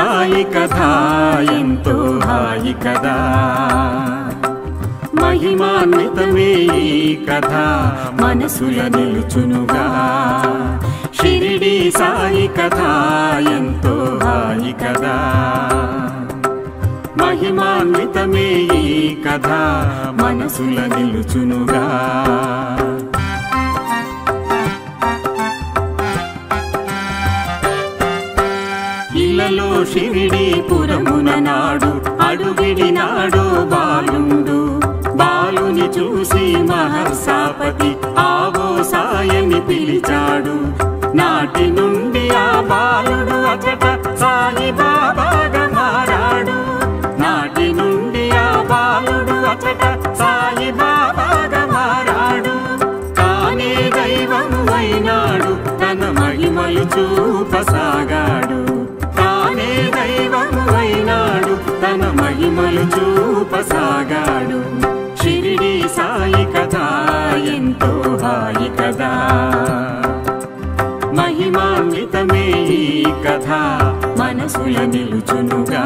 సాయి కథ ఎంతో హాయి కదా మహిమాన్వితమే ఈ కథ మనసుల నిలుచునుగా షిరిడి సాయి కథ ఎంతో హాయి కదా మహిమాన్వితమే ఈ కథ మనసుల నిలుచునుగా ఇలలో షిరిడి పురమున నాడు అడుగిడి నాడు బాలుండు బాలుని చూసి మహర్షాపతి ఆవో సాయని పిలిచాడు నాటి నుండి ఆ బాలుడు అచట సాయి బాబాగా మారాడు నాటి నుండి ఆ బాలుడు అచట సాయి బాబాగా మారాడు తానే దైవం అయినాడు తన మహిమలు చూపసాగాడు తానే దైవం అయినాడు తన మహిమలు చూపసాగాడు షిరిడి సాయి కథ ఎంతో హాయి కదా మహిమాన్వితమే ఈ కథ మనసుల నిలుచునుగా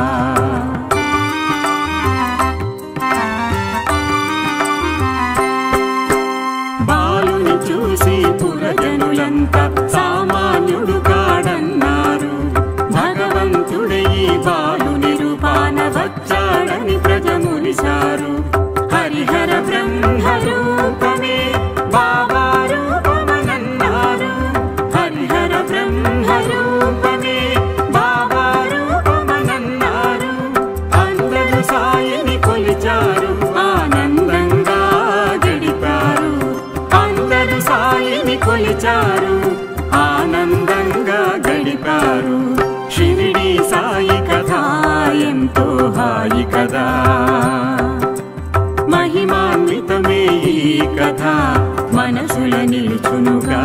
బాలుని చూసి పురజనులంతా సామాన్యుడు కాడన్నారు భగవంతుడే ఈ బాలుని రూపాన వచ్చాడని ప్రజమునిశారు హరిహర బ్రహ్మ రూపమే బాబా రూపమనన్నారు హరిహర బ్రహ్మ రూపమే బాబా రూపమనన్నారు అందరూ సాయిని కొలిచారు ఆనందంగా గడిపారు అందరూ సాయిని కొలిచారు ఆనందంగా గడిపారు షిరిడి సాయి కథ ఎంతో హాయి కదా మహిమాన్వితమే ఈ కథ మనసుల నిలుచునుగా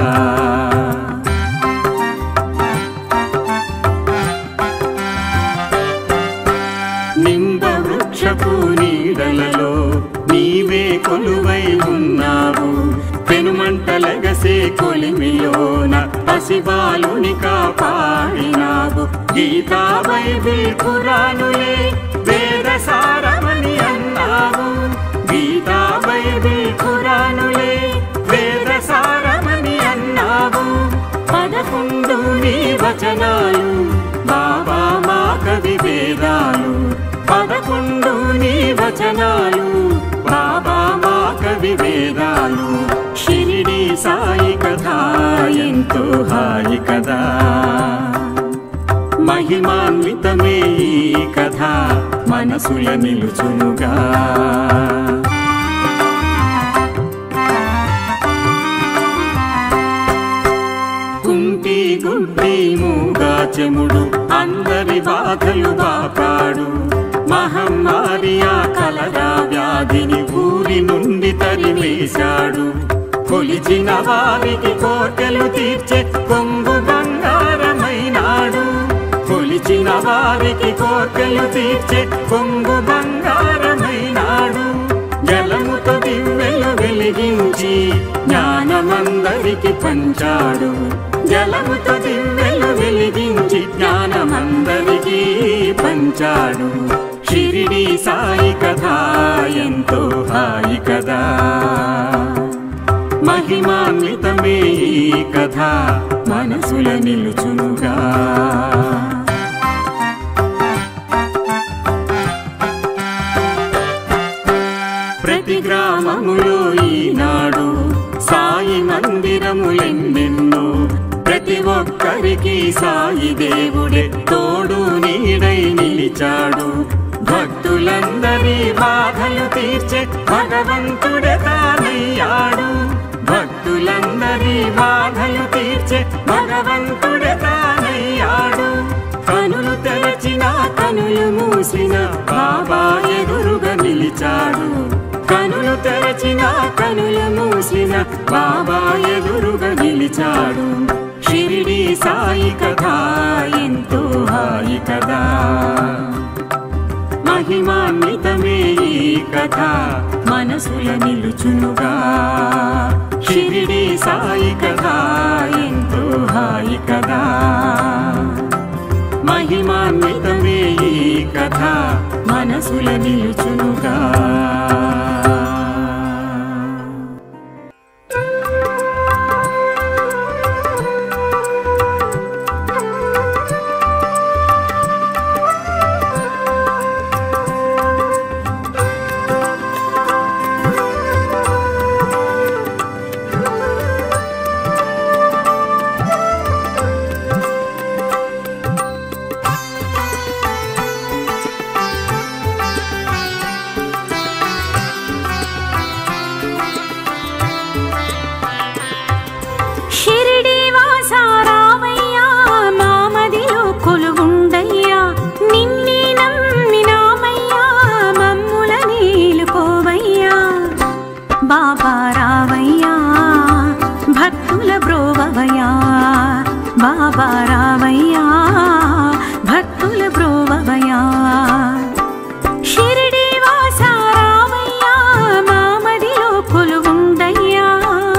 నింబ వృక్షపు నీడలలో నీవే కొలువై ఉన్నావు పెనుమంటలగసే కొలిమిలోన పసిబాలుని కాపాడినావు గీతా బైబిల్ పురాణులే వేద సారమని అన్నావు గీతా బైబిల్ పురాణులే వేద సారమని అన్నావు పదకొండు నీ వచనాలు బాబా మా కవి వేదాలు పదకొండు నీ వచనాలు బాబా మా కవి వేదాలు షిరిడి సాయి కథ ఎంతో హాయి కదా మహిమాన్వితమే ఈ కథ మనసుల నిలుచునుగా కుంటి గుడ్డి మూగా చెముడు అందరి బాధలు బాపాడు మహమ్మారి ఆ కలరా వ్యాధిని ఊరి నుండి తరిమేశాడు కొలిచిన వారికి కోర్కెలు తీర్చే కొంగు బంగారమైనాడు కొలిచిన వారికి కోర్కెలు తీర్చే కొంగు బంగారమైనాడు జలముతో దివ్వెలు వెలిగించి జ్ఞానమందరికి పంచాడు జలముతో దివ్వెలు వెలిగించి జ్ఞానమందరికి పంచాడు షిరిడి సాయి కథ ఎంతో హాయి కదా మహిమాన్వితమే ఈ కథ మనసుల నిలుచునుగా ప్రతి గ్రామములో ఈనాడు సాయి మందిరములెన్నెన్నో ప్రతి ఒక్కరికి సాయి దేవుడే తోడు నీడై నిలిచాడు భక్తులందరి బాధలు తీర్చే భగవంతుడే తానయ్యాడు భక్తులందరి బాధలు తీర్చే భగవంతుడే తానయ్యాడు కనులు తెరచిన కనులు మూసిన బాబా ఎదురుగా నిలిచాడు కనులు తెరచిన కనులు మూసిన బాబా ఎదురుగా నిలిచాడు షిరిడి సాయి కథ ఎంతో హాయి కదా మహిమాన్వితమే ఈ కథ మనసుల నిలుచునుగా షిరిడి సాయి కథ ఎంతో హాయి కదా మహిమ మహిమాన్వితమే ఈ కథ మనసుల నిలుచునుగా షిరిడి వాసారావయ్యా మామదిలో కొలువుండయ్యా నిన్నే నమ్మినామయ్యా మమ్ముల నీలుకోవయ్యా బాబా రావయ్యా భక్తుల బ్రోవవయ్యా బాబా రావయ్యా భక్తుల బ్రోవవయ్యా షిరిడి వాసారావయ్యా మామదిలో కొలువుండయ్యా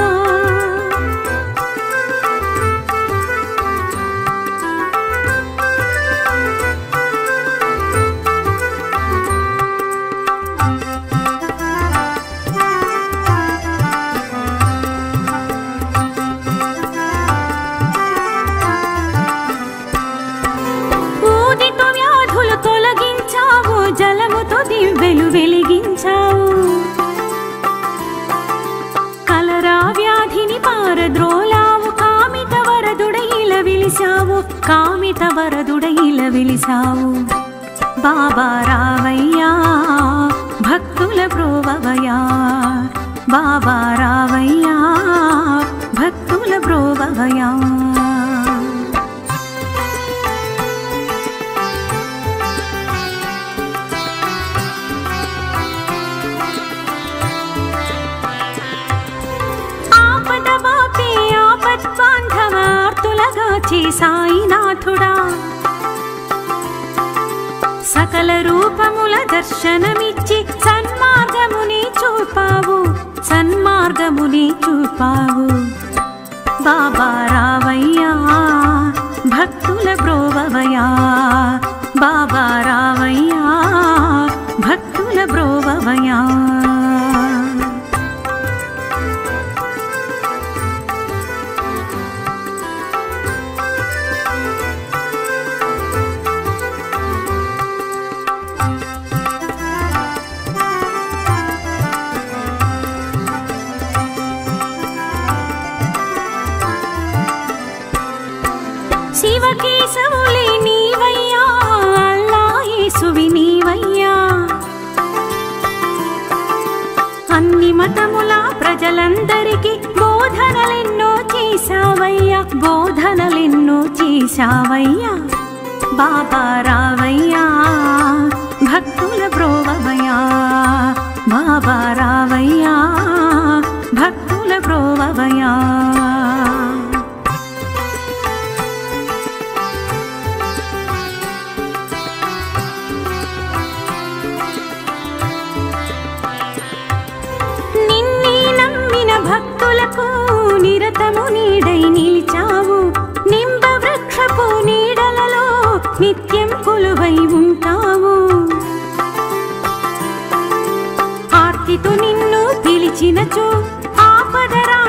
ఊదితో వ్యాధులు తొలగించావు జలముతో దివ్వెలు వెలిగించావు కలరా వ్యాధిని పారద్రోలావు కామిత వరదుడైల విలిసావు కామిత వరదుడైల విలిసావు బాబా రావయ్యా భక్తుల బ్రోవవయ్యా బాబా రావయ్యా భక్తుల బ్రోవవయ్యా ఆపద బాపే ఆపద్బాంధవార్తులగా చేసాయినాథుడా సకల రూపముల దర్శనమిచ్చి సన్మార్గముని చూపావు సన్మార్గముని చూపావు బాబా రావయ్యా భక్తుల బ్రోవవయ్యా బాబా రావయ్యా భక్తుల బ్రోవవయ్యా శివకేశవులే నీవయ్యా అల్లా యేసువి నీవయ్యా అన్ని మతముల ప్రజలందరికీ బోధనలెన్నో చేశావయ్యా బోధనలెన్నో చేశావయ్యా బాబా రావయ్యా భక్తుల బ్రోవవయ్యా బాబా రావయ్యా భక్తుల బ్రోవవయ్యా నిన్నే నమ్మిన భక్తులకు నిరతము నీడై నిలిచావు నింబ వృక్షపు నీడలలో నిత్యం కొలువై ఉంటావు ఆర్తితో నిన్ను పిలిచినచో ఆపదరా